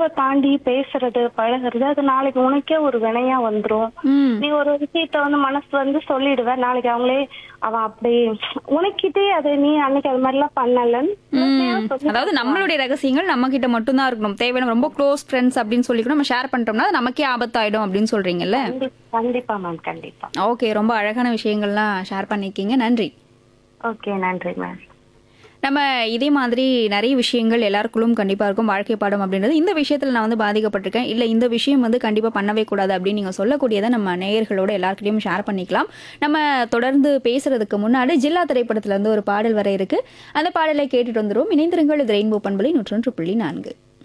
அளவை தாண்டி பேசுறது பழகுறது அது நாளைக்கு உனக்கே ஒரு வினையா வந்துரும் ம் நீ ஒரு விஷயத்த வந்து மனசு வந்து சொல்லிடுவ நாளைக்கு அவங்களே அவ அப்படி உனக்கிட்டே அது நீ அன்னைக்கு அது மாதிரி எல்லாம் பண்ணலன்னு உண்மையா சொல்லி அதாவது நம்மளுடைய ரகசியங்கள் நம்ம கிட்ட மட்டும்தான் இருக்கணும் தேவையான ரொம்ப க்ளோஸ் ஃப்ரெண்ட்ஸ் அப்படின்னு சொல்லி கூட நம்ம ஷேர் பண்ணிட்டோம்னா அது நமக்கே ஆபத்தாயிடும் அப்படின்னு சொல்றீங்கல்ல கண்டி- கண்டிப்பா மேம் கண்டிப்பா ஓகே ரொம்ப அழகான விஷயங்கள்லாம் ஷேர் பண்ணிருக்கீங்க நன்றி ஓகே நன்றி மேம் நம்ம இதே மாதிரி நிறைய விஷயங்கள் எல்லாருக்குள்ளும் கண்டிப்பா இருக்கும் வாழ்க்கை பாடம் அப்படின்றது இந்த விஷயத்துல நான் வந்து பாதிக்கப்பட்டிருக்கேன் இல்ல இந்த விஷயம் வந்து கண்டிப்பா பண்ணவே கூடாது அப்படின்னு நீங்க சொல்லக்கூடியதை நம்ம நேயர்களோட எல்லாருக்கிட்டையும் ஷேர் பண்ணிக்கலாம் நம்ம தொடர்ந்து பேசுறதுக்கு முன்னாடி ஜில்லா திரைப்படத்துல இருந்து ஒரு பாடல் வர இருக்கு அந்த பாடலை கேட்டுட்டு வந்துரும் இணைந்திருங்கள் இது ரெயின்போ பண்பலை நூற்றொன்று புள்ளி நான்கு